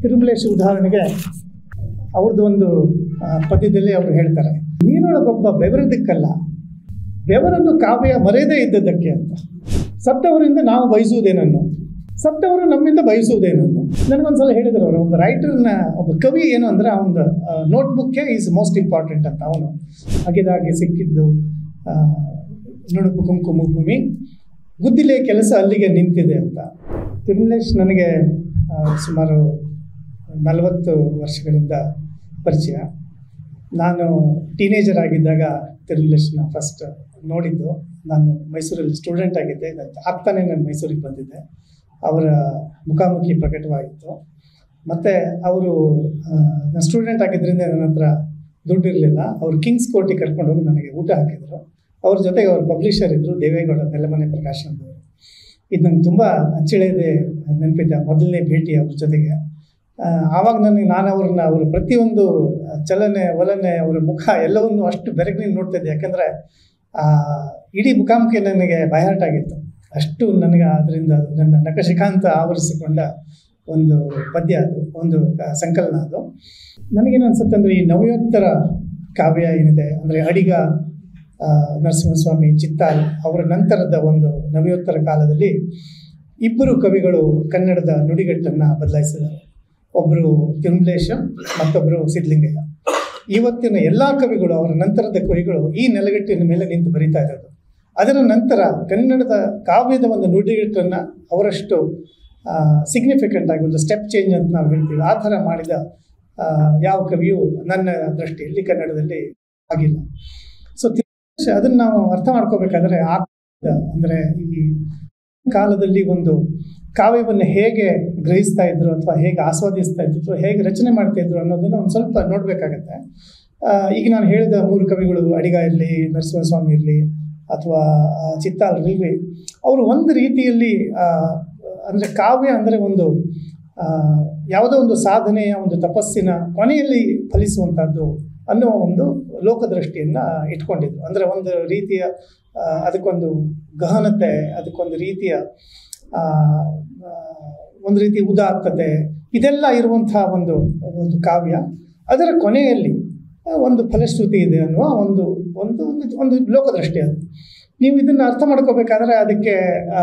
ತಿರುಮಲೇಶ್ ಉದಾಹರಣೆಗೆ ಅವ್ರದ್ದು ಒಂದು ಆ, ಪದ್ಯದಲ್ಲಿ ಅವರು ಹೇಳ್ತಾರೆ ನೀರೊಳಗೊಬ್ಬ ಬೆವರದಕ್ಕಲ್ಲ ಬೆವರನ್ನು ಕಾವ್ಯ ಮರೆಯದೇ ಇದ್ದದ್ದಕ್ಕೆ ಅಂತ ಸತ್ತವರಿಂದ ನಾವು ಬಯಸುವುದೇನನ್ನು ಸತ್ತವರು ನಮ್ಮಿಂದ ಬಯಸುವುದೇನನ್ನು ನನಗೊಂದ್ಸಲ ಹೇಳಿದ್ರು ಅವರು ಒಬ್ಬ ರೈಟರ್ನ ಒಬ್ಬ ಕವಿ ಏನು ಅಂದರೆ ಅವನ ನೋಟ್ಬುಕ್ಕೇ ಈಸ್ ಮೋಸ್ಟ್ ಇಂಪಾರ್ಟೆಂಟ್ ಅಂತ ಅವನು ಅಗೆದಾಗೆ ಸಿಕ್ಕಿದ್ದು ಆ, ನುಣುಪು ಕುಂಕುಮ ಭೂಮಿ ಗುದ್ದಿಲೆ ಕೆಲಸ ಅಲ್ಲಿಗೆ ನಿಂತಿದೆ ಅಂತ ತಿರುಮಲೇಶ್ ನನಗೆ ಆ, ಸುಮಾರು ನಲವತ್ತು ವರ್ಷಗಳಿಂದ ಪರಿಚಯ ನಾನು ಟೀನೇಜರ್ ಆಗಿದ್ದಾಗ ತಿರುಮಲೇಶ್ನ ಫಸ್ಟ್ ನೋಡಿದ್ದು ನಾನು ಮೈಸೂರಲ್ಲಿ ಸ್ಟೂಡೆಂಟ್ ಆಗಿದ್ದೆ ಇದಾಯ್ತು ಆಗ್ತಾನೆ ನಾನು ಮೈಸೂರಿಗೆ ಬಂದಿದ್ದೆ ಅವರ ಮುಖಾಮುಖಿ ಪ್ರಕಟವಾಗಿತ್ತು ಮತ್ತು ಅವರು ನಾನು ಸ್ಟೂಡೆಂಟ್ ಆಗಿದ್ದರಿಂದ ನನ್ನ ಹತ್ರ ದುಡ್ಡು ಇರಲಿಲ್ಲ ಅವರು ಕಿಂಗ್ಸ್ ಕೋರ್ಟಿಗೆ ಕರ್ಕೊಂಡು ಹೋಗಿ ನನಗೆ ಊಟ ಹಾಕಿದರು ಅವ್ರ ಜೊತೆಗೆ ಅವ್ರ ಪಬ್ಲಿಷರ್ ಇದ್ದರು ದೇವೇಗೌಡ ನೆಲಮನೆ ಪ್ರಕಾಶನದವರು ಇದು ನಂಗೆ ತುಂಬ ಅಚ್ಚಳಿಯದೆ ನೆನಪಿದ್ದೆ ಮೊದಲನೇ ಭೇಟಿ ಅವ್ರ ಜೊತೆಗೆ ಆ, ಆವಾಗ ನನಗೆ ನಾನು ಅವ್ರನ್ನ ಅವರ ಪ್ರತಿಯೊಂದು ಚಲನೆ ಒಲನೆ ಅವರ ಮುಖ ಎಲ್ಲವನ್ನು ಅಷ್ಟು ಬೆರಗಿನಿಂದ ನೋಡ್ತಾ ಇದ್ದೆ ಯಾಕಂದರೆ ಇಡೀ ಮುಖಾಮುಖಿ ನನಗೆ ಬಯಹಾಟ್ ಆಗಿತ್ತು ಅಷ್ಟು ನನಗೆ ಅದರಿಂದ ನನ್ನ ನಖಶಿಖಾಂತ ಆವರಿಸಿಕೊಂಡ ಒಂದು ಪದ್ಯ ಅದು ಒಂದು ಆ, ಸಂಕಲನ ಅದು ನನಗೇನು ಅನ್ಸುತ್ತೆ ಅಂದರೆ ಈ ನವಯೋತ್ತರ ಕಾವ್ಯ ಏನಿದೆ ಅಂದರೆ ಅಡಿಗ ಆ, ನರಸಿಂಹಸ್ವಾಮಿ ಚಿತ್ತಾಲ್ ಅವರ ನಂತರದ ಒಂದು ನವಯೋತ್ತರ ಕಾಲದಲ್ಲಿ ಇಬ್ಬರು ಕವಿಗಳು ಕನ್ನಡದ ನುಡಿಗಟ್ಟನ್ನು ಬದಲಾಯಿಸಿದ್ದಾರೆ ಒಬ್ಬರು ತಿರುಮಲೇಶ ಮತ್ತೊಬ್ಬರು ಸಿದ್ಧಲಿಂಗಯ್ಯ ಇವತ್ತಿನ ಎಲ್ಲ ಕವಿಗಳು ಅವರ ನಂತರದ ಕವಿಗಳು ಈ ನೆಲಗಟ್ಟಿನ ಮೇಲೆ ನಿಂತು ಬರಿತಾ ಇರೋದು ಅದರ ನಂತರ ಕನ್ನಡದ ಕಾವ್ಯದ ಒಂದು ನುಡಿಗಟ್ಟನ್ನು ಅವರಷ್ಟು ಸಿಗ್ನಿಫಿಕೆಂಟ್ ಆಗಿ ಒಂದು ಸ್ಟೆಪ್ ಚೇಂಜ್ ಅಂತ ನಾವು ಹೇಳ್ತೀವಿ ಆ ಥರ ಮಾಡಿದ ಆ, ಯಾವ ಕವಿಯೂ ನನ್ನ ದೃಷ್ಟಿಯಲ್ಲಿ ಕನ್ನಡದಲ್ಲಿ ಆಗಿಲ್ಲ ಸೊ ಅದನ್ನು ನಾವು ಅರ್ಥ ಮಾಡ್ಕೋಬೇಕಾದ್ರೆ ಆ ಅಂದರೆ ಈ ಕಾಲದಲ್ಲಿ ಒಂದು ಕಾವ್ಯವನ್ನು ಹೇಗೆ ಗ್ರಹಿಸ್ತಾ ಇದ್ರು ಅಥವಾ ಹೇಗೆ ಆಸ್ವಾದಿಸ್ತಾ ಇದ್ರು ಅಥವಾ ಹೇಗೆ ರಚನೆ ಮಾಡ್ತಾ ಇದ್ರು ಅನ್ನೋದನ್ನು ಒಂದು ಸ್ವಲ್ಪ ನೋಡಬೇಕಾಗತ್ತೆ ಈಗ ನಾನು ಹೇಳಿದ ಮೂರು ಕವಿಗಳು ಅಡಿಗ ಇರಲಿ ನರಸಿಂಹಸ್ವಾಮಿ ಇರಲಿ ಅಥವಾ ಆ, ಚಿತ್ತಾಲ್ ಇರಲಿ ಅವರು ಒಂದು ರೀತಿಯಲ್ಲಿ ಅಂದರೆ ಕಾವ್ಯ ಅಂದರೆ ಒಂದು ಆ, ಯಾವುದೋ ಒಂದು ಸಾಧನೆಯ ಒಂದು ತಪಸ್ಸಿನ ಕೊನೆಯಲ್ಲಿ ಫಲಿಸುವಂಥದ್ದು ಅನ್ನುವ ಒಂದು ಲೋಕದೃಷ್ಟಿಯನ್ನು ಇಟ್ಕೊಂಡಿದ್ರು ಅಂದರೆ ಒಂದು ರೀತಿಯ ಆ, ಅದಕ್ಕೊಂದು ಗಹನತೆ ಅದಕ್ಕೊಂದು ರೀತಿಯ ಆ, ಆ, ಒಂದು ರೀತಿ ಉದಾತ್ತತೆ ಇದೆಲ್ಲ ಇರುವಂತಹ ಒಂದು ಒಂದು ಕಾವ್ಯ ಅದರ ಕೊನೆಯಲ್ಲಿ ಆ, ಒಂದು ಫಲಶ್ರುತಿ ಇದೆ ಅನ್ನುವ ಒಂದು ಒಂದು ಒಂದು ಒಂದು ಲೋಕದೃಷ್ಟಿ ಅದು ನೀವು ಇದನ್ನು ಅರ್ಥ ಮಾಡ್ಕೋಬೇಕಾದ್ರೆ ಅದಕ್ಕೆ ಆ,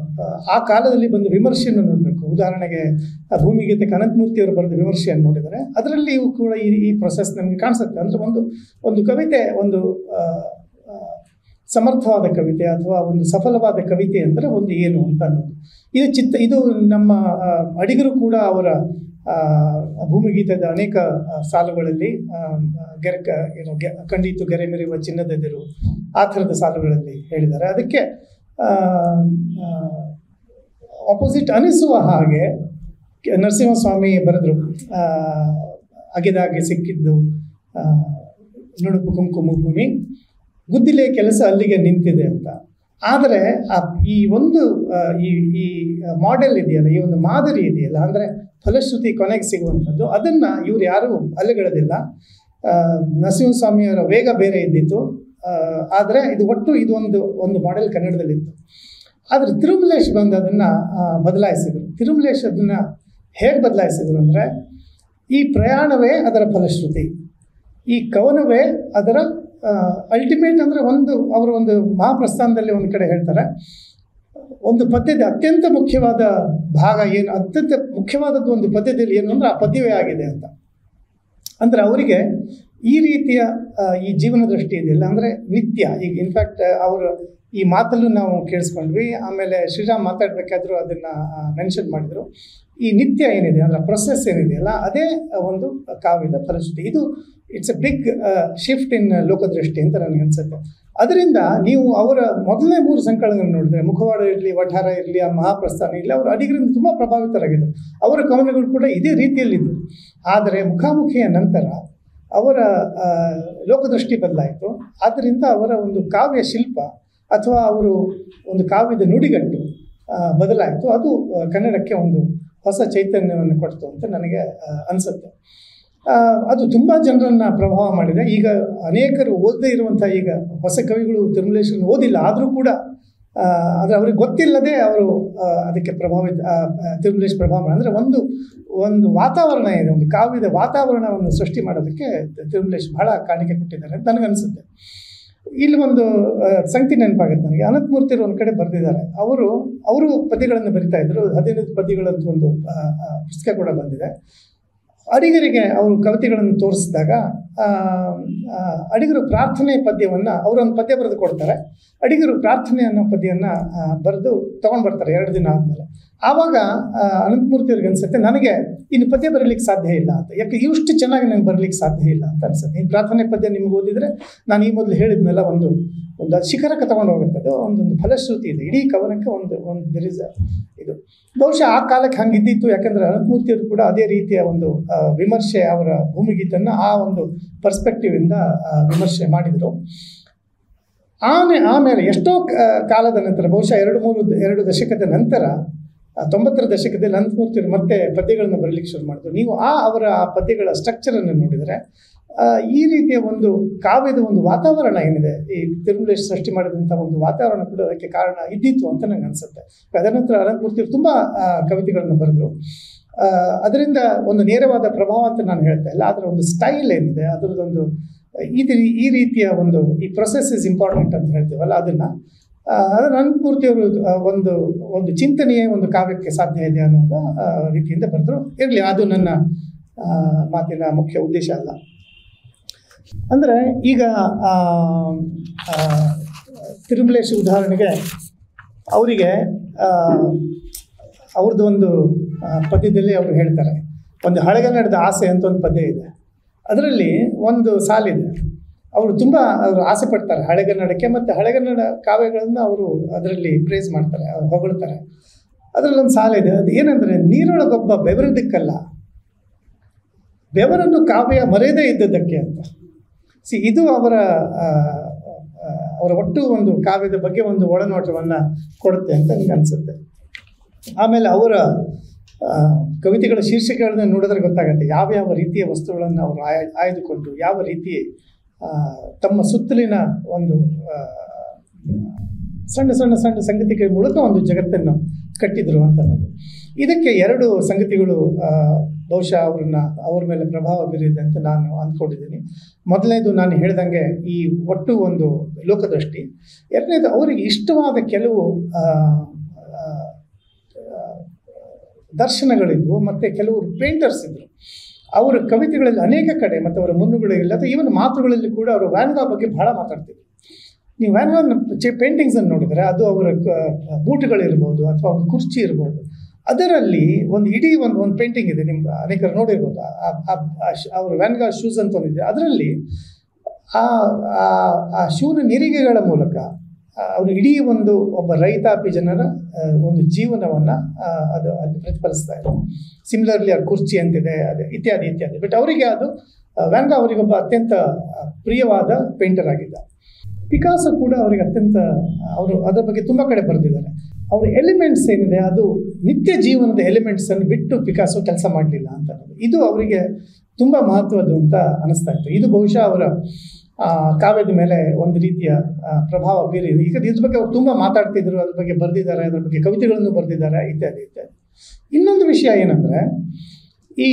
ಆ ಕಾಲದಲ್ಲಿ ಬಂದು ವಿಮರ್ಶೆಯನ್ನು ನೋಡಬೇಕು ಉದಾಹರಣೆಗೆ ಆ ಭೂಮಿಗೀತೆ ಅನಂತಮೂರ್ತಿಯವರು ಬರೆದ ವಿಮರ್ಶೆಯನ್ನು ನೋಡಿದರೆ ಅದರಲ್ಲಿ ಕೂಡ ಈ ಈ ಪ್ರೊಸೆಸ್ ನಮಗೆ ಕಾಣಿಸುತ್ತೆ ಅಂದರೆ ಒಂದು ಒಂದು ಕವಿತೆ ಒಂದು ಆ, ಆ, ಸಮರ್ಥವಾದ ಕವಿತೆ ಅಥವಾ ಒಂದು ಸಫಲವಾದ ಕವಿತೆ ಅಂದರೆ ಒಂದು ಏನು ಅಂತ ಅನ್ನೋದು ಇದು ಚಿತ್ತ ಇದು ನಮ್ಮ ಆ, ಅಡಿಗರು ಕೂಡ ಅವರ ಆ, ಭೂಮಿಗೀತದ ಅನೇಕ ಆ, ಸಾಲುಗಳಲ್ಲಿ ಆ, ಗೆರೆ ಕ- ಏನು ಗೆ ಕಂಡಿತು ಗೆರೆ ಮೆರೆಯುವ ಚಿನ್ನದೆದಿರು ಆ ಥರದ ಸಾಲುಗಳಲ್ಲಿ ಹೇಳಿದ್ದಾರೆ ಅದಕ್ಕೆ ಆಪೋಸಿಟ್ ಅನಿಸುವ ಹಾಗೆ ಕೆ- ನರಸಿಂಹಸ್ವಾಮಿ ಬರೆದರು ಅಗೆದಾಗೆ ಸಿಕ್ಕಿದ್ದು ಆ, ನುಣುಪು ಕುಂಕುಮ ಭೂಮಿ ಗುದ್ದಿಲೆ ಕೆಲಸ ಅಲ್ಲಿಗೆ ನಿಂತಿದೆ ಅಂತ ಆದರೆ ಆ ಈ ಒಂದು ಆ, ಈ ಈ ಮಾಡೆಲ್ ಇದೆಯಲ್ಲ ಈ ಒಂದು ಮಾದರಿ ಇದೆಯಲ್ಲ ಅಂದರೆ ಫಲಶ್ರುತಿ ಕೊನೆಗೆ ಸಿಗುವಂಥದ್ದು ಅದನ್ನು ಇವ್ರು ಯಾರೂ ಅಲ್ಲಗಳದಿಲ್ಲ ಆ, ನರಸಿಂಹಸ್ವಾಮಿಯವರ ವೇಗ ಬೇರೆ ಇದ್ದಿತ್ತು ಆದರೆ ಇದು ಒಟ್ಟು ಇದು ಒಂದು ಒಂದು ಮಾಡೆಲ್ ಕನ್ನಡದಲ್ಲಿತ್ತು ಆದರೆ ತಿರುಮಲೇಶ್ ಬಂದು ಅದನ್ನು ಬದಲಾಯಿಸಿದರು ತಿರುಮಲೇಶ್ ಅದನ್ನು ಹೇಗೆ ಬದಲಾಯಿಸಿದರು ಅಂದರೆ ಈ ಪ್ರಯಾಣವೇ ಅದರ ಫಲಶ್ರುತಿ ಈ ಕವನವೇ ಅದರ ಅಲ್ಟಿಮೇಟ್ ಅಂದರೆ ಒಂದು ಅವರು ಒಂದು ಮಹಾಪ್ರಸ್ಥಾನದಲ್ಲಿ ಒಂದು ಕಡೆ ಹೇಳ್ತಾರೆ ಒಂದು ಪದ್ಯದ ಅತ್ಯಂತ ಮುಖ್ಯವಾದ ಭಾಗ ಏನು ಅತ್ಯಂತ ಮುಖ್ಯವಾದದ್ದು ಒಂದು ಪದ್ಯದಲ್ಲಿ ಏನು ಅಂದರೆ ಆ ಪದ್ಯವೇ ಆಗಿದೆ ಅಂತ ಅಂದರೆ ಅವರಿಗೆ ಈ ರೀತಿಯ ಆ, ಈ ಜೀವನ ದೃಷ್ಟಿ ಇದೆಯಲ್ಲ ಅಂದರೆ ನಿತ್ಯ ಈಗ ಇನ್ಫ್ಯಾಕ್ಟ್ ಅವರು ಈ ಮಾತಲ್ಲೂ ನಾವು ಕೇಳಿಸ್ಕೊಂಡ್ವಿ ಆಮೇಲೆ ಶ್ರೀರಾಮ್ ಮಾತಾಡಬೇಕಾದ್ರೂ ಅದನ್ನು ಮೆನ್ಷನ್ ಮಾಡಿದರು ಈ ನಿತ್ಯ ಏನಿದೆ ಅಂದರೆ ಪ್ರೊಸೆಸ್ ಏನಿದೆಯಲ್ಲ ಅದೇ ಒಂದು ಕಾವ್ಯದ ಫಲಶ್ರುತಿ ಇದು it's a big shift in ಲೋಕದೃಷ್ಟಿ ಅಂತ ನನಗೆ ಅನ್ಸುತ್ತೆ ಅದರಿಂದ ನೀವು ಅವರ ಮೊದಲನೇ ಮೂರು ಸಂಕಲನಗಳನ್ನು ನೋಡಿದ್ರೆ ಮುಖವಾಡ ಇರಲಿ ವಠಾರ ಇರಲಿ ಆ ಮಹಾಪ್ರಸ್ಥಾನ ಇರಲಿ ಅವರು ಅಡಿಗರಿಂದ ತುಂಬ ಪ್ರಭಾವಿತರಾಗಿದ್ದರು ಅವರ ಕವನಗಳು ಕೂಡ ಇದೇ ರೀತಿಯಲ್ಲಿದ್ದು ಆದರೆ ಮುಖಾಮುಖಿಯ ನಂತರ ಅವರ ಆ, ಲೋಕದೃಷ್ಟಿ ಬದಲಾಯಿತು ಆದ್ದರಿಂದ ಅವರ ಒಂದು ಕಾವ್ಯ ಶಿಲ್ಪ ಅಥವಾ ಅವರು ಒಂದು ಕಾವ್ಯದ ನುಡಿಗಟ್ಟು ಆ, ಬದಲಾಯಿತು ಅದು ಆ, ಕನ್ನಡಕ್ಕೆ ಒಂದು ಹೊಸ ಚೈತನ್ಯವನ್ನು ಕೊಡ್ತು ಅಂತ ನನಗೆ ಆ, ಅನಿಸುತ್ತೆ ಆ, ಅದು ತುಂಬ ಜನರನ್ನು ಪ್ರಭಾವ ಮಾಡಿದೆ ಈಗ ಅನೇಕರು ಓದದೇ ಇರುವಂಥ ಈಗ ಹೊಸ ಕವಿಗಳು ತಿರುಮಲೇಶ್ವರನ ಓದಿಲ್ಲ ಆದರೂ ಕೂಡ ಆ, ಆದರೆ ಅವ್ರಿಗೆ ಗೊತ್ತಿಲ್ಲದೆ ಅವರು ಆ, ಅದಕ್ಕೆ ಪ್ರಭಾವಿತ ಆ, ಆ, ತಿರುಮಲೇಶ್ ಪ್ರಭಾವ ಅಂದರೆ ಒಂದು ಒಂದು ವಾತಾವರಣ ಇದೆ ಒಂದು ಕಾವ್ಯದ ವಾತಾವರಣವನ್ನು ಸೃಷ್ಟಿ ಮಾಡೋದಕ್ಕೆ ತಿರುಮಲೇಶ್ ಬಹಳ ಕಾಣಿಕೆ ಕೊಟ್ಟಿದ್ದಾರೆ ಅಂತ ನನಗನ್ಸುತ್ತೆ ಇಲ್ಲಿ ಒಂದು ಆ, ಸಂಗತಿ ನೆನಪಾಗುತ್ತೆ ನನಗೆ ಅನಂತಮೂರ್ತಿರು ಒಂದು ಕಡೆ ಬರೆದಿದ್ದಾರೆ ಅವರು ಅವರು ಪದ್ಯಗಳನ್ನು ಬರಿತಾ ಇದ್ರು ಹದಿನೈದು ಪದ್ಯಗಳಂತ ಒಂದು ಆ, ಆ, ಪುಸ್ತಕ ಕೂಡ ಬಂದಿದೆ ಅಡಿಗರಿಗೆ ಅವರು ಕವಿತೆಗಳನ್ನು ತೋರಿಸಿದಾಗ ಆ, ಆ, ಅಡಿಗರು ಪ್ರಾರ್ಥನೆ ಪದ್ಯವನ್ನು ಅವರೊಂದು ಪದ್ಯ ಬರೆದು ಕೊಡ್ತಾರೆ ಅಡಿಗರು ಪ್ರಾರ್ಥನೆ ಅನ್ನೋ ಪದ್ಯವನ್ನು ಬರೆದು ತೊಗೊಂಡು ಬರ್ತಾರೆ ಎರಡು ದಿನ ಆದಮೇಲೆ ಆವಾಗ ಆ, ಅನಂತಮೂರ್ತಿ ಅವ್ರಿಗೆ ಅನ್ಸುತ್ತೆ ನನಗೆ ಇನ್ನು ಪದ್ಯ ಬರೀಲಿಕ್ಕೆ ಸಾಧ್ಯ ಇಲ್ಲ ಅಂತ ಯಾಕೆ ಇಷ್ಟು ಚೆನ್ನಾಗಿ ನಂಗೆ ಬರಲಿಕ್ಕೆ ಸಾಧ್ಯ ಇಲ್ಲ ಅಂತ ಅನ್ಸುತ್ತೆ ಈ ಪ್ರಾರ್ಥನೆ ಪದ್ಯ ನಿಮ್ಗೆ ಓದಿದ್ರೆ ನಾನು ಈ ಮೊದಲು ಹೇಳಿದ್ನೆಲ್ಲ ಒಂದು ಒಂದು ಅದು ಶಿಖರಕ್ಕೆ ತಗೊಂಡು ಹೋಗುತ್ತೆ ಅದು ಒಂದೊಂದು ಫಲಶ್ರುತಿ ಇದೆ ಇಡೀ ಕವನಕ್ಕೆ ಒಂದು ಒಂದು ದರ್ ಇಸ್ ಇದು ಬಹುಶಃ ಆ ಕಾಲಕ್ಕೆ ಹಂಗಿದ್ದಿತ್ತು ಯಾಕಂದ್ರೆ ಅನಂತಮೂರ್ತಿಯವರು ಕೂಡ ಅದೇ ರೀತಿಯ ಒಂದು ಆ, ವಿಮರ್ಶೆ ಅವರ ಭೂಮಿಗೀತನ್ನು ಆ ಒಂದು ಪರ್ಸ್ಪೆಕ್ಟಿವ್ ಇಂದ ಆ, ವಿಮರ್ಶೆ ಮಾಡಿದರು ಆಮೇ ಆಮೇಲೆ ಎಷ್ಟೋ ಕ- ಕಾಲದ ನಂತರ ಬಹುಶಃ ಎರಡು ಮೂರು ದ- ಎರಡು ದಶಕದ ನಂತರ ಆ, ತೊಂಬತ್ತರ ದಶಕದಲ್ಲಿ ಅನಂತಮೂರ್ತಿಯವರು ಮತ್ತೆ ಪದ್ಯಗಳನ್ನು ಬರಲಿಕ್ಕೆ ಶುರು ಮಾಡಿದ್ರು ನೀವು ಆ ಅವರ ಆ ಪದ್ಯಗಳ ಸ್ಟ್ರಕ್ಚರನ್ನು ನೋಡಿದರೆ ಆ, ಈ ರೀತಿಯ ಒಂದು ಕಾವ್ಯದ ಒಂದು ವಾತಾವರಣ ಏನಿದೆ ಈ ತಿರುಮಲೇಶ್ ಸೃಷ್ಟಿ ಮಾಡಿದಂಥ ಒಂದು ವಾತಾವರಣ ಕೂಡ ಅದಕ್ಕೆ ಕಾರಣ ಇದ್ದಿತ್ತು ಅಂತ ನಂಗೆ ಅನಿಸುತ್ತೆ ಅದನಂತರ ಅನಂತಮೂರ್ತಿಯವರು ತುಂಬ ಕವಿತೆಗಳನ್ನು ಬರೆದರು ಅದರಿಂದ ಒಂದು ನೇರವಾದ ಪ್ರಭಾವ ಅಂತ ನಾನು ಹೇಳ್ತಾ ಇಲ್ಲ ಅದರ ಒಂದು ಸ್ಟೈಲ್ ಏನಿದೆ ಅದರದ್ದೊಂದು ಈ ರೀ- ಈ ರೀತಿಯ ಒಂದು ಈ ಪ್ರೊಸೆಸ್ ಇಸ್ ಇಂಪಾರ್ಟೆಂಟ್ ಅಂತ ಹೇಳ್ತೀವಲ್ಲ ಅದನ್ನು ಅದನ್ನು ಅನಂತಮೂರ್ತಿಯವರು ಆ, ಒಂದು ಒಂದು ಚಿಂತನೆಯೇ ಒಂದು ಕಾವ್ಯಕ್ಕೆ ಸಾಧ್ಯ ಇದೆ ಅನ್ನೋದ ಆ, ರೀತಿಯಿಂದ ಬರೆದ್ರು ಇರಲಿ ಅದು ನನ್ನ ಆ, ಮಾತಿನ ಮುಖ್ಯ ಉದ್ದೇಶ ಅಲ್ಲ ಅಂದರೆ ಈಗ ಆ, ಆ, ತಿರುಮಲೇಶ್ ಉದಾಹರಣೆಗೆ ಅವರಿಗೆ ಅವ್ರದ್ದು ಒಂದು ಆ, ಪದ್ಯದಲ್ಲಿ ಅವರು ಹೇಳ್ತಾರೆ ಒಂದು ಹಳೆಗನ್ನಡದ ಆಸೆ ಅಂತ ಒಂದು ಪದ್ಯ ಇದೆ ಅದರಲ್ಲಿ ಒಂದು ಸಾಲಿದೆ ಅವರು ತುಂಬ ಅವರು ಆಸೆ ಪಡ್ತಾರೆ ಹಳೆಗನ್ನಡಕ್ಕೆ ಮತ್ತು ಹಳೆಗನ್ನಡ ಕಾವ್ಯಗಳನ್ನು ಅವರು ಅದರಲ್ಲಿ ಪ್ರೇಸ್ ಮಾಡ್ತಾರೆ ಅವ್ರು ಹೊಗಳ್ತಾರೆ ಅದರಲ್ಲಿ ಒಂದು ಸಾಲಿದೆ ಅದು ಏನಂದರೆ ನೀರೊಳಗೊಬ್ಬ ಬೆವರದಕ್ಕಲ್ಲ ಬೆವರನ್ನು ಕಾವ್ಯ ಮರೆಯದೇ ಇದ್ದದ್ದಕ್ಕೆ ಅಂತ ಸಿ ಇದು ಅವರ ಆ, ಆ, ಅವರ ಒಟ್ಟು ಒಂದು ಕಾವ್ಯದ ಬಗ್ಗೆ ಒಂದು ಒಳನೋಟವನ್ನು ಕೊಡುತ್ತೆ ಅಂತ ನನಗೆ ಅನಿಸುತ್ತೆ ಆಮೇಲೆ ಅವರ ಆ, ಕವಿತೆಗಳ ಶೀರ್ಷಿಕೆಗಳನ್ನ ನೋಡಿದ್ರೆ ಗೊತ್ತಾಗುತ್ತೆ ಯಾವ್ಯಾವ ರೀತಿಯ ವಸ್ತುಗಳನ್ನು ಅವರು ಆಯ ಆಯ್ದುಕೊಂಡು ಯಾವ ರೀತಿ ಆ, ತಮ್ಮ ಸುತ್ತಲಿನ ಒಂದು ಆ, ಸಣ್ಣ ಸಣ್ಣ ಸಣ್ಣ ಸಂಗತಿಗಳ ಮೂಲಕ ಒಂದು ಜಗತ್ತನ್ನು ಕಟ್ಟಿದರು ಅಂತ ಅನ್ನೋದು ಇದಕ್ಕೆ ಎರಡು ಸಂಗತಿಗಳು ಆ, ಬಹುಶಃ ಅವ್ರನ್ನ ಅವ್ರ ಮೇಲೆ ಪ್ರಭಾವ ಬೀರಿದೆ ಅಂತ ನಾನು ಅಂದ್ಕೊಂಡಿದ್ದೀನಿ ಮೊದಲನೇದು ನಾನು ಹೇಳ್ದಂಗೆ ಈ ಒಟ್ಟು ಒಂದು ಲೋಕದೃಷ್ಟಿ ಎರಡನೇದು ಅವರಿಗೆ ಇಷ್ಟವಾದ ಕೆಲವು ಆ, ಆ, ಆ, ದರ್ಶನಗಳಿದ್ವು ಮತ್ತು ಕೆಲವರು ಪೇಂಟರ್ಸ್ ಇದ್ದರು ಅವರ ಕವಿತೆಗಳಲ್ಲಿ ಅನೇಕ ಕಡೆ ಮತ್ತು ಅವರ ಮುನ್ನುಗಳಲ್ಲಿ ಅಥವಾ ಈವನ್ ಮಾತುಗಳಲ್ಲಿ ಕೂಡ ಅವರು ವ್ಯಾನ್ಗಾ ಬಗ್ಗೆ ಬಹಳ ಮಾತಾಡ್ತಿದ್ರು ನೀವು ವ್ಯಾನ್ಗಾನ್ ಚೆ ಪೇಂಟಿಂಗ್ಸನ್ನು ನೋಡಿದರೆ ಅದು ಅವರ ಕ- ಬೂಟ್ಗಳಿರ್ಬೋದು ಅಥವಾ ಒಂದು ಕುರ್ಚಿ ಇರ್ಬೋದು ಅದರಲ್ಲಿ ಒಂದು ಇಡೀ ಒಂದು ಒಂದು ಪೇಂಟಿಂಗ್ ಇದೆ ನಿಮ್ಗೆ ಅನೇಕರು ನೋಡಿರ್ಬೋದು ಆ- ಆ- ಆ ಶ್- ಅವ್ರ ವ್ಯಾನ್ಗಾ ಶೂಸ್ ಅಂತ ಒಂದಿದೆ ಅದರಲ್ಲಿ ಆ ಆ- ಆ ಶೂನ ನಿರಿಗೆಗಳ ಮೂಲಕ ಆ, ಅವರು ಇಡೀ ಒಂದು ಒಬ್ಬ ರೈತಾಪಿ ಜನರ ಆ, ಒಂದು ಜೀವನವನ್ನು ಅದು ಅಲ್ಲಿ ಪ್ರತಿಫಲಿಸ್ತಾ ಇದೆ ಸಿಮಿಲರ್ಲಿ ಆ ಕುರ್ಚಿ ಅಂತಿದೆ ಅದೇ ಇತ್ಯಾದಿ ಇತ್ಯಾದಿ ಬಟ್ ಅವರಿಗೆ ಅದು ಆ, ವ್ಯಾನ್ಗಾ ಅವರಿಗೊಬ್ಬ ಅತ್ಯಂತ ಆ, ಪ್ರಿಯವಾದ ಪೇಂಟರ್ ಆಗಿದ್ದ ಪಿಕಾಸೋ ಕೂಡ ಅವರಿಗೆ ಅತ್ಯಂತ ಅವರು ಅದರ ಬಗ್ಗೆ ತುಂಬ ಕಡೆ ಬರೆದಿದ್ದಾರೆ ಅವರ ಎಲಿಮೆಂಟ್ಸ್ ಏನಿದೆ ಅದು ನಿತ್ಯ ಜೀವನದ ಎಲಿಮೆಂಟ್ಸನ್ನು ಬಿಟ್ಟು ಪಿಕಾಸೋ ಕೆಲಸ ಮಾಡಲಿಲ್ಲ ಅಂತ ಅನ್ನೋದು. ಇದು ಅವರಿಗೆ ತುಂಬ ಮಹತ್ವದ್ದು ಅಂತ ಅನಿಸ್ತಾ ಇತ್ತು ಇದು ಬಹುಶಃ ಅವರ ಆ, ಕಾವ್ಯದ ಮೇಲೆ ಒಂದು ರೀತಿಯ ಆ, ಪ್ರಭಾವ ಬೀರಿದೆ ಈಗ ಇದ್ರ ಬಗ್ಗೆ ಅವ್ರು ತುಂಬ ಮಾತಾಡ್ತಿದ್ರು ಅದ್ರ ಬಗ್ಗೆ ಬರೆದಿದ್ದಾರೆ ಅದ್ರ ಬಗ್ಗೆ ಕವಿತೆಗಳನ್ನು ಬರೆದಿದ್ದಾರೆ ಇತ್ಯಾದಿ ಇತ್ಯಾದಿ ಇನ್ನೊಂದು ವಿಷಯ ಏನಂದರೆ ಈ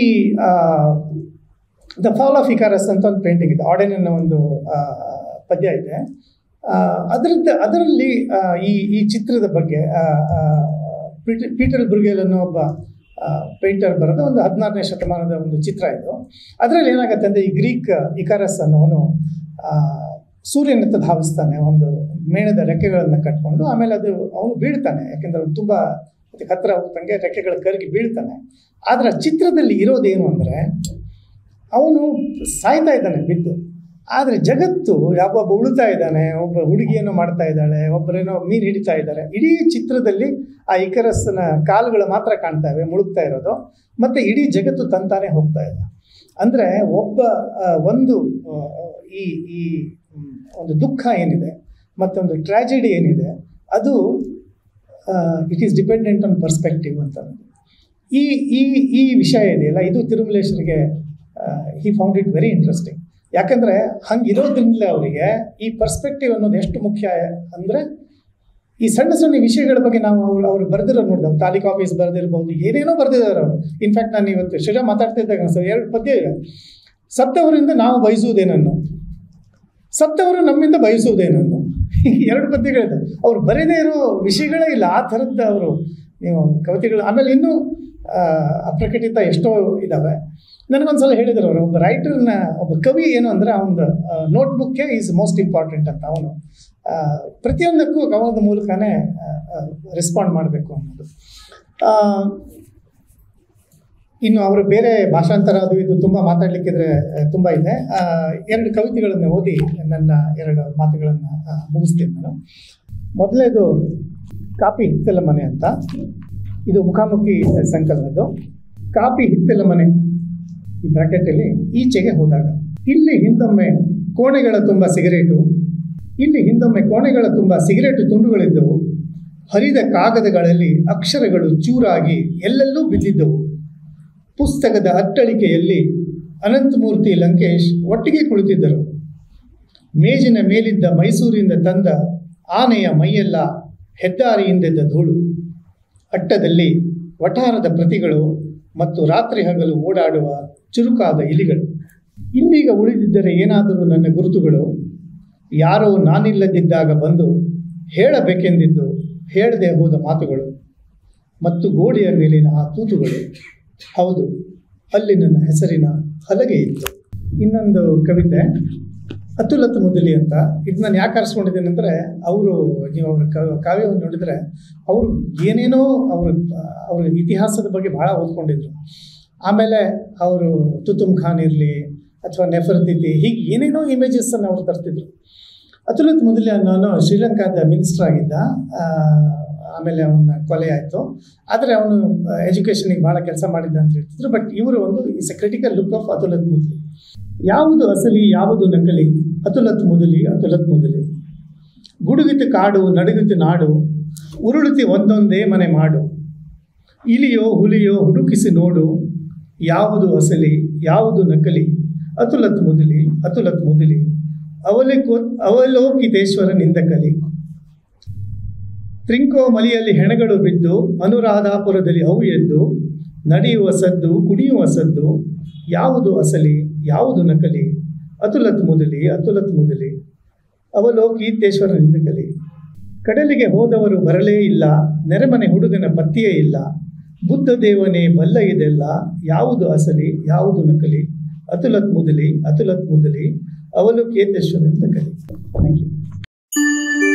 ದ ಫಾಲ್ ಆಫ್ ಇಕಾರಸ್ ಅಂತ ಒಂದು ಪೇಂಟಿಂಗ್ ಇದೆ ಆಡೆನ್ ಅನ್ನೋ ಒಂದು ಆ, ಪದ್ಯ ಇದೆ ಆ, ಅದರದ್ದು ಅದರಲ್ಲಿ ಆ, ಈ ಈ ಚಿತ್ರದ ಬಗ್ಗೆ ಆ, ಆ, ಪೀಟರ್ ಪೀಟರ್ ಬ್ರುಗೇಲ್ ಅನ್ನೋ ಒಬ್ಬ ಪೇಂಟರ್ ಬರೆದ ಒಂದು ಹದಿನಾರನೇ ಶತಮಾನದ ಒಂದು ಚಿತ್ರ ಇದು ಅದರಲ್ಲಿ ಏನಾಗುತ್ತೆ ಅಂದರೆ ಈ ಗ್ರೀಕ್ ಇಕಾರಸ್ ಅನ್ನೋನು ಆ, ಸೂರ್ಯನತ್ತ ಧಾವಿಸ್ತಾನೆ ಒಂದು ಮೇಣದ ರೆಕ್ಕೆಗಳನ್ನು ಕಟ್ಕೊಂಡು ಆಮೇಲೆ ಅದು ಅವನು ಬೀಳ್ತಾನೆ ಯಾಕೆಂದ್ರೆ ಅವ್ನು ತುಂಬ ಅದಕ್ಕೆ ಹತ್ತಿರ ಹೋಗ್ತಂಗೆ ರೆಕ್ಕೆಗಳು ಕರಗಿ ಬೀಳ್ತಾನೆ ಆದರೆ ಆ ಚಿತ್ರದಲ್ಲಿ ಇರೋದೇನು ಅಂದರೆ ಅವನು ಸಾಯ್ತಾ ಇದ್ದಾನೆ ಬಿದ್ದು ಆದರೆ ಜಗತ್ತು ಯಾವೊಬ್ಬ ಉಳುತ್ತಾ ಇದ್ದಾನೆ ಒಬ್ಬ ಹುಡುಗಿಯನ್ನು ಮಾಡ್ತಾ ಇದ್ದಾಳೆ ಒಬ್ಬರೇನೋ ಮೀನು ಹಿಡಿತಾ ಇದ್ದಾರೆ ಇಡೀ ಚಿತ್ರದಲ್ಲಿ ಆ ಇಕರಸ್ನ ಕಾಲುಗಳು ಮಾತ್ರ ಕಾಣ್ತಾ ಇವೆ ಮುಳುಗ್ತಾ ಇರೋದು ಮತ್ತು ಇಡೀ ಜಗತ್ತು ತಂತಾನೆ ಹೋಗ್ತಾ ಇದೆ ಅಂದರೆ ಒಬ್ಬ ಆ, ಒಂದು ಆ, ಈ ಈ ಮ್, ಒಂದು ದುಃಖ ಏನಿದೆ ಮತ್ತೊಂದು ಟ್ರ್ಯಾಜಿಡಿ ಏನಿದೆ ಅದು it is dependent on perspective ಅಂತ ಈ ಈ ಈ ವಿಷಯ ಇದೆಯಲ್ಲ ಇದು ತಿರುಮಲೇಶ್ವರಿಗೆ he found it very interesting ಯಾಕಂದರೆ ಹಂಗೆ ಇರೋದ್ರಿಂದಲೇ ಅವರಿಗೆ ಈ ಪರ್ಸ್ಪೆಕ್ಟಿವ್ ಅನ್ನೋದು ಎಷ್ಟು ಮುಖ್ಯ ಅಂದರೆ ಈ ಸಣ್ಣ ಸಣ್ಣ ವಿಷಯಗಳ ಬಗ್ಗೆ ನಾವು ಅವ್ರು ಅವ್ರು ಬರೆದಿರೋ ನೋಡಿದ ತಾಲೂಕು ಆಫೀಸ್ ಬರೆದಿರ್ಬೋದು ಏನೇನೋ ಬರೆದಿದ್ದಾರೆ ಅವರು ಇನ್ಫ್ಯಾಕ್ಟ್ ನಾನು ಇವತ್ತು ಶ್ರೀರಾ ಮಾತಾಡ್ತಿದ್ದಾಗ ಸರ್ ಎರಡು ಪದ್ಯ ಇವೆ ಸತ್ತವರಿಂದ ನಾವು ಬಯಸುವುದೇನನ್ನು ಸತ್ತವರು ನಮ್ಮಿಂದ ಬಯಸುವುದೇನನ್ನು ಎರಡು ಪದ್ಯಗಳಿದೆ ಅವ್ರು ಬರೆದೇ ಇರೋ ವಿಷಯಗಳೇ ಇಲ್ಲ ಆ ಥರದ್ದು ಅವರು ನೀವು ಕವಿತೆಗಳು ಆಮೇಲೆ ಇನ್ನೂ ಆ, ಅಪ್ರಕಟಿತ ಎಷ್ಟೋ ಇದ್ದಾವೆ ನನಗೊಂದ್ಸಲ ಹೇಳಿದ್ರು ಅವರು ಒಬ್ಬ ರೈಟರ್ನ ಒಬ್ಬ ಕವಿ ಏನು ಅಂದರೆ ಅವನದು ನೋಟ್ಬುಕ್ಕೇ ಈಸ್ ಮೋಸ್ಟ್ ಇಂಪಾರ್ಟೆಂಟ್ ಅಂತ ಅವನು ಆ, ಪ್ರತಿಯೊಂದಕ್ಕೂ ಕವನದ ಮೂಲಕನೇ ರೆಸ್ಪಾಂಡ್ ಮಾಡಬೇಕು ಅನ್ನೋದು ಆ, ಇನ್ನು ಅವರು ಬೇರೆ ಭಾಷಾಂತರ ಅದು ಇದು ತುಂಬ ಮಾತಾಡಲಿಕ್ಕಿದ್ರೆ ತುಂಬ ಇದೆ ಆ, ಎರಡು ಕವಿತೆಗಳನ್ನು ಓದಿ ನನ್ನ ಎರಡು ಮಾತುಗಳನ್ನು ಆ, ಮುಗಿಸ್ತೀನಿ ನಾನು ಮೊದಲನೇದು ಕಾಪಿ ಹಿತ್ತಲ ಮನೆ ಅಂತ ಇದು ಮುಖಾಮುಖಿ ಸಂಕಲನದ್ದು ಕಾಪಿ ಹಿತ್ತಲ ಮನೆ ಈ ಬ್ರಾಕೆಟಲ್ಲಿ ಈಚೆಗೆ ಹೋದಾಗ ಇಲ್ಲಿ ಹಿಂದೊಮ್ಮೆ ಕೋಣೆಗಳ ತುಂಬ ಸಿಗರೇಟು ಇಲ್ಲಿ ಹಿಂದೊಮ್ಮೆ ಕೋಣೆಗಳ ತುಂಬ ಸಿಗರೇಟು ತುಂಡುಗಳಿದ್ದವು ಹರಿದ ಕಾಗದಗಳಲ್ಲಿ ಅಕ್ಷರಗಳು ಚೂರಾಗಿ ಎಲ್ಲೆಲ್ಲೂ ಬಿದ್ದಿದ್ದವು ಪುಸ್ತಕದ ಅಟ್ಟಳಿಕೆಯಲ್ಲಿ ಅನಂತಮೂರ್ತಿ ಲಂಕೇಶ್ ಒಟ್ಟಿಗೆ ಕುಳಿತಿದ್ದರು ಮೇಜಿನ ಮೇಲಿದ್ದ ಮೈಸೂರಿಂದ ತಂದ ಆನೆಯ ಮೈಯೆಲ್ಲ ಹೆದ್ದಾರಿಯಿಂದೆದ್ದ ಧೂಳು ಅಟ್ಟದಲ್ಲಿ ವಠಾರದ ಪ್ರತಿಗಳು ಮತ್ತು ರಾತ್ರಿ ಹಗಲು ಓಡಾಡುವ ಚುರುಕಾದ ಇಲಿಗಳು ಇನ್ನೀಗ ಉಳಿದಿದ್ದರೆ ಏನಾದರೂ ನನ್ನ ಗುರುತುಗಳು ಯಾರೋ ನಾನಿಲ್ಲದಿದ್ದಾಗ ಬಂದು ಹೇಳಬೇಕೆಂದಿದ್ದು ಹೇಳದೆ ಹೋದ ಮಾತುಗಳು ಮತ್ತು ಗೋಡೆಯ ಮೇಲಿನ ಆ ತೂತುಗಳು ಹೌದು ಅಲ್ಲಿ ನನ್ನ ಹೆಸರಿನ ಹಲಗೆ ಇತ್ತು ಇನ್ನೊಂದು ಕವಿತೆ ಅತುಲತ್ ಮುದಲಿ ಅಂತ ಇದು ನಾನು ಯಾಕೆ ಆರಿಸ್ಕೊಂಡಿದ್ದೇನೆ ಅಂದರೆ ಅವರು ನೀವು ಅವ್ರ ಕ- ಕಾವ್ಯವನ್ನು ನೋಡಿದರೆ ಅವರು ಏನೇನೋ ಅವರು ಅವ್ರ ಇತಿಹಾಸದ ಬಗ್ಗೆ ಭಾಳ ಓದ್ಕೊಂಡಿದ್ರು ಆಮೇಲೆ ಅವರು ತುತುಮ್ ಖಾನ್ ಇರಲಿ ಅಥವಾ ನೆಫರ್ತಿತಿ ಹೀಗೆ ಏನೇನೋ ಇಮೇಜಸ್ಸನ್ನು ಅವ್ರು ತರ್ತಿದ್ರು ಅತುಲತ್ ಮುದಲಿ ಅನ್ನೋನು ಶ್ರೀಲಂಕಾದ ಮಿನಿಸ್ಟರ್ ಆಗಿದ್ದ ಆ, ಆಮೇಲೆ ಅವನ ಕೊಲೆ ಆಯಿತು ಆದರೆ ಅವನು ಎಜುಕೇಷನಿಗೆ ಭಾಳ ಕೆಲಸ ಮಾಡಿದ್ದ ಅಂತ ಹೇಳ್ತಿದ್ರು ಬಟ್ ಇವರು ಒಂದು is a critical look of ಅತುಲತ್ ಮುದಲಿ ಯಾವುದು ಅಸಲಿ ಯಾವುದು ನಕಲಿ ಅತುಲತ್ ಮುದಲಿ ಅತುಲತ್ ಮುದಲಿ ಗುಡುಗಿತು ಕಾಡು ನಡುಗಿತು ನಾಡು ಉರುಳುತಿ ಒಂದೊಂದೇ ಮನೆ ಮಾಡು ಇಲಿಯೋ ಹುಲಿಯೋ ಹುಡುಕಿಸಿ ನೋಡು ಯಾವುದು ಅಸಲಿ ಯಾವುದು ನಕಲಿ ಅತುಲತ್ ಮುದಲಿ ಅತುಲತ್ ಮುದಲಿ ಅವಲಿಕೋ ಅವಲೋಕಿತೇಶ್ವರನಿಂದ ಕಲಿ ತ್ರಿಂಕೋ ಮಲಿಯಲ್ಲಿ ಹೆಣಗಳು ಬಿದ್ದು ಅನುರಾಧಾಪುರದಲ್ಲಿ ಅವು ಎದ್ದು ನಡೆಯುವ ಸದ್ದು ಕುಣಿಯುವ ಸದ್ದು ಯಾವುದು ಅಸಲಿ ಯಾವುದು ನಕಲಿ ಅತುಲತ್ ಮುದಲಿ ಅತುಲತ್ ಮುದಲಿ ಅವಲೋಕೀತೇಶ್ವರನಿಂದ ಕಲಿ ಕಡಲಿಗೆ ಹೋದವರು ಬರಲೇ ಇಲ್ಲ ನೆರೆಮನೆ ಹುಡುಗನ ಪತ್ತೆಯೇ ಇಲ್ಲ ಬುದ್ಧ ದೇವನೇ ಬಲ್ಲ ಇದೆಲ್ಲ ಯಾವುದು ಅಸಲಿ ಯಾವುದು ನಕಲಿ ಅತುಲತ್ ಮುದಲಿ ಅತುಲತ್ ಮುದಲಿ ಅವಲೋಕೇತೇಶ್ವರನಿಂದ ಕಲಿ ಥ್ಯಾಂಕ್ ಯು